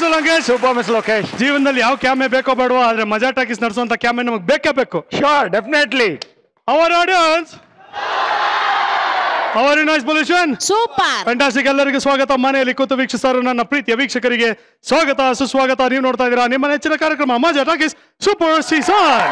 Mister Lankesh super miss Lokesh ಜೀವನದಲ್ಲಿ ಯಾವ ಕ್ಯಾಮೆ ಬೇಕೋ ಬೇಡವೋ ಆದ್ರೆ ಮಜಾ ಟಾಕೀಸ್ ನಡೆಸುವಂತ ಕ್ಯಾಮೆ ನಮಗೆ ಬೇಕೇ ಬೇಕು sure definitely our audience our noise pollution super fantastic ಎಲ್ಲರಿಗೂ ಸ್ವಾಗತ ಮನೆಯಲ್ಲಿ ಕೂತು ವೀಕ್ಷಿಸಲು ನನ್ನ ಪ್ರೀತಿಯ ವೀಕ್ಷಕರಿಗೆ ಸ್ವಾಗತ ಸುಸ್ವಾಗತ ನೀವು ನೋಡ್ತಾ ಇದ್ದೀರಾ ನಿಮ್ಮ ನೆಚ್ಚಿನ ಕಾರ್ಯಕ್ರಮ ಮಜಾ ಟಾಕೀಸ್ ಸೂಪರ್ ಸೀಸನ್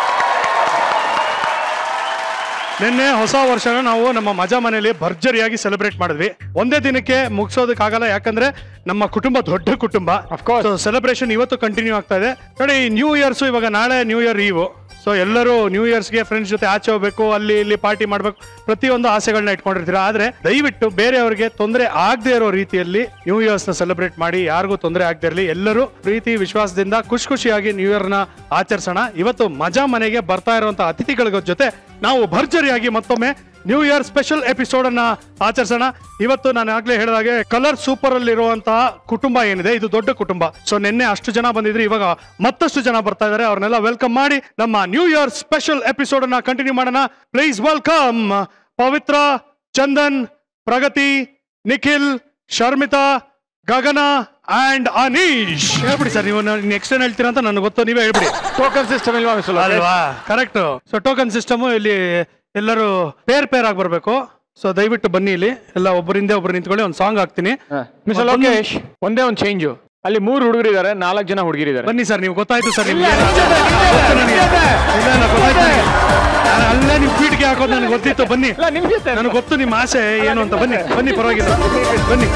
ನಿನ್ನೆ ಹೊಸ ವರ್ಷನ ನಾವು ನಮ್ಮ ಮಜಾ ಮನೆಯಲ್ಲಿ ಭರ್ಜರಿಯಾಗಿ ಸೆಲೆಬ್ರೇಟ್ ಮಾಡಿದ್ವಿ ಒಂದೇ ದಿನಕ್ಕೆ ಮುಗಿಸೋದಕ್ಕಾಗಲ್ಲ ಯಾಕಂದ್ರೆ ನಮ್ಮ ಕುಟುಂಬ ದೊಡ್ಡ ಕುಟುಂಬ course. ಸೆಲೆಬ್ರೇಷನ್ ಇವತ್ತು ಕಂಟಿನ್ಯೂ ಆಗ್ತಾ ಇದೆ ನೋಡಿ ನ್ಯೂ ಇಯರ್ಸ್ ಇವಾಗ ನಾಳೆ ನ್ಯೂ ಇಯರ್ ಈವು ಸೊ ಎಲ್ಲರೂ ನ್ಯೂ ಇಯರ್ಸ್ಗೆ ಫ್ರೆಂಡ್ಸ್ ಜೊತೆ ಆಚೆ ಹೋಗ್ಬೇಕು ಅಲ್ಲಿ ಇಲ್ಲಿ ಪಾರ್ಟಿ ಮಾಡ್ಬೇಕು ಪ್ರತಿಯೊಂದು ಆಸೆಗಳನ್ನ ಇಟ್ಕೊಂಡಿರ್ತೀರಾ ಆದ್ರೆ ದಯವಿಟ್ಟು ಬೇರೆಯವರಿಗೆ ತೊಂದರೆ ಆಗದೆ ಇರೋ ರೀತಿಯಲ್ಲಿ ನ್ಯೂ ಇಯರ್ಸ್ ನ ಸೆಲೆಬ್ರೇಟ್ ಮಾಡಿ ಯಾರಿಗೂ ತೊಂದರೆ ಆಗದೆ ಇರಲಿ ಎಲ್ಲರೂ ಪ್ರೀತಿ ವಿಶ್ವಾಸದಿಂದ ಖುಷಿ ಖುಷಿಯಾಗಿ ನ್ಯೂ ಇಯರ್ ನ ಆಚರಿಸೋಣ ಇವತ್ತು ಮಜಾ ಮನೆಗೆ ಬರ್ತಾ ಇರುವಂತ ಅತಿಥಿಗಳ ಜೊತೆ ನಾವು ಭರ್ಜರಿಯಾಗಿ ಮತ್ತೊಮ್ಮೆ ನ್ಯೂ ಇಯರ್ ಸ್ಪೆಷಲ್ ಎಪಿಸೋಡ್ ಅನ್ನ ಆಚರಿಸೋಣ ಇವತ್ತು ನಾನು ಆಗ್ಲೇ ಹೇಳಿದಾಗೆ ಕಲರ್ ಸೂಪರ್ ಅಲ್ಲಿ ಇರುವಂತಹ ಕುಟುಂಬ ಏನಿದೆ ಇದು ದೊಡ್ಡ ಕುಟುಂಬ ಸೊ ನಿನ್ನೆ ಅಷ್ಟು ಜನ ಬಂದಿದ್ರು ಇವಾಗ ಮತ್ತಷ್ಟು ಜನ ಬರ್ತಾ ಇದಾರೆ ಅವ್ರನ್ನೆಲ್ಲ ವೆಲ್ಕಮ್ ಮಾಡಿ ನಮ್ಮ ನ್ಯೂ ಇಯರ್ ಸ್ಪೆಷಲ್ ಎಪಿಸೋಡ್ ಅನ್ನ ಕಂಟಿನ್ಯೂ ಮಾಡೋಣ please welcome Pavithra Chandan Pragathi Nikhil Sharmitha Gagana and Aneesh ಹೇಳ್ಬಿಡಿ ಸರ್ ನೀವು ನೆಕ್ಸ್ಟ್ ಏನ್ ಹೇಳ್ತೀರಾ ಅಂತ ನನಗೆ ಗೊತ್ತು ನೀವೇ ಹೇಳ್ಬಿಡಿ ಟೋಕನ್ ಸಿಸ್ಟಮ್ ಇಲ್ವಾ ಮಿಸ್ ಲೋಕೇಶ್ ಅಲ್ವಾ ಕರೆಕ್ಟ್ ಸೊ ಟೋಕನ್ ಸಿಸ್ಟಮ್ ಇಲ್ಲಿ ಎಲ್ಲರೂ ಪೇರ್ ಪೇರ್ ಆಗಿ ಬರ್ಬೇಕು ಸೊ ದಯವಿಟ್ಟು ಬನ್ನಿ ಇಲ್ಲಿ ಎಲ್ಲ ಒಬ್ಬರಿಂದ ಒಬ್ರು ನಿಂತ್ಕೊಳ್ಳಿ ಒಂದು ಸಾಂಗ್ ಹಾಕ್ತೀನಿ ಮಿಸ್ ಲೋಕೇಶ್ ಒಂದೇ ಒಂದು ಚೇಂಜು ಅಲ್ಲಿ ಮೂರು ಹುಡುಗರಿದ್ದಾರೆ ನಾಲ್ಕು ಜನ ಹುಡುಗಿರಿದ್ದಾರೆ ಬನ್ನಿ ಸರ್ ನೀವು ಗೊತ್ತಾಯ್ತು ಸರ್ ನಿಮ್ಗೆ ಗೊತ್ತು ನನಗೆ. ಇಲ್ಲ, ಇಲ್ಲ, ಗೊತ್ತಾಯ್ತು ನನಗೆ. ನಾನು ಅಲ್ಲೇ ನಿಮ್ ಫೀಟ್ಗೆ ಹಾಕೋದು ನನಗೆ ಗೊತ್ತಿತ್ತು ಬನ್ನಿ ಇಲ್ಲ ನಿಮ್ ಜೊತೆ ನನಗೆ ಗೊತ್ತು ನಿಮ್ಮ ಆಸೆ ಏನು ಅಂತ ಬನ್ನಿ ಬನ್ನಿ ಪರವಾಗಿಲ್ಲ ಬನ್ನಿ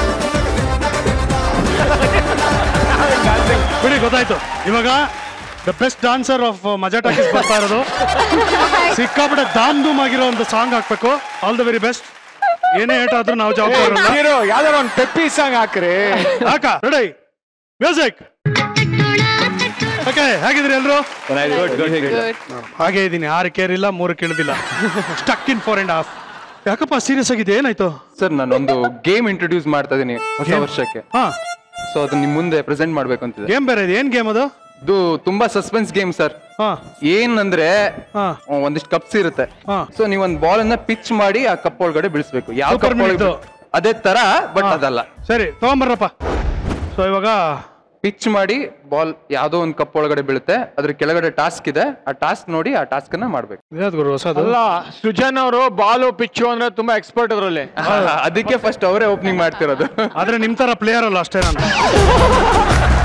ಬಿಡಿ ಗೊತ್ತಾಯ್ತು ಇವಾಗ the best dancer of Maja talkies ಬರ್ತಾ ಇರೋದು ಸಿಕ್ಕಾಪಟ್ಟೆ ಧಾಮ್ ಧೂಮ್ ಆಗಿರೋ ಒಂದು ಸಾಂಗ್ ಹಾಕ್ಬೇಕು ಆಲ್ ದ ವೆರಿ ಬೆಸ್ಟ್ ಏನೇ ಏಟ್ ಆದ್ರೂ ನಾವು ಜವಾಬ್ದಾರ ಹೀರೋ ಯಾವ್ದಾರ ಒಂದು ಪೆಪ್ಪಿ ಸಾಂಗ್ ಹಾಕ್ರಿ ಹಾಕ ರೆಡಿ ಮ್ಯೂಸಿಕ್ ಓಕೆ ಹೇಗಿದ್ರಿ ಎಲ್ರು ಹಾಗೆ ಇದ್ದೀನಿ ಆರು ಕೇರಿಲ್ಲ ಮೂರು ಕೇಳಿದಿಲ್ಲ stuck in four and half ಯಾಕಪ್ಪ ಸೀರಿಯಸ್ ಆಗಿದೆ ಏನಾಯ್ತು ಸರ್ ನಾನೊಂದು ಗೇಮ್ ಇಂಟ್ರೊಡ್ಯೂಸ್ ಮಾಡ್ತಾ ಇದೀನಿ ಹೊಸ Game? ವರ್ಷಕ್ಕೆ ಹಾ ಸೊ ಅದು ನಿಮ್ ಮುಂದೆ ಪ್ರೆಸೆಂಟ್ ಮಾಡ್ಬೇಕು ಅಂತಿದೆ ಗೇಮ್ ಬೇರೆ ಇದೆ ಏನ್ ಗೇಮ್ ಅದು ಇದು ತುಂಬಾ ಸಸ್ಪೆನ್ಸ್ ಗೇಮ್ ಸರ್ ಹಾ ಏನಂದ್ರೆ ಹಾ ಒಂದಿಷ್ಟು ಕಪ್ಸ್ ಇರುತ್ತೆ ಹಾ. ಸೊ ನೀವ್ ಒಂದ್ ಬಾಲ್ ಅನ್ನ ಪಿಚ್ ಮಾಡಿ ಆ ಕಪ್ ಒಳಗಡೆ ಬೀಳಿಸ್ಬೇಕು ಯಾವ Super ಕಪ್ ಒಳಗಡೆ Minute. ಅದೇ ತರ ಬಟ್ ಹಾ. ಅದಲ್ಲ ಸರಿ ತಗೊಂಬರ್ರಪ್ಪ ಸೊ ಇವಾಗ ಪಿಚ್ ಮಾಡಿ ಬಾಲ್ ಯಾವ್ದೋ ಒಂದ್ ಕಪ್ ಒಳಗಡೆ ಬೀಳುತ್ತೆ ಅದ್ರ ಕೆಳಗಡೆ ಟಾಸ್ಕ್ ಇದೆ ಆ ಟಾಸ್ಕ್ ನೋಡಿ ಆ ಟಾಸ್ಕ್ ಅನ್ನ ಮಾಡ್ಬೇಕು ಇದ್ಯಾವ್ದು ಗುರು ಹೊಸದು ಅಲ್ಲ ಸೃಜನ್ ಅವರು ಬಾಲು ಪಿಚ್ಚು ಅಂದ್ರೆ ತುಂಬಾ ಎಕ್ಸ್ಪರ್ಟ್ ಅದರಲ್ಲಿ ಅದಕ್ಕೆ ಫಸ್ಟ್ ಅವರೇ ಓಪನಿಂಗ್ ಮಾಡ್ತಿರೋದು ಆದ್ರೆ ನಿಮ್ ತರ ಪ್ಲೇಯರ್ ಅಲ್ಲ ಅಷ್ಟೇ ನಾನು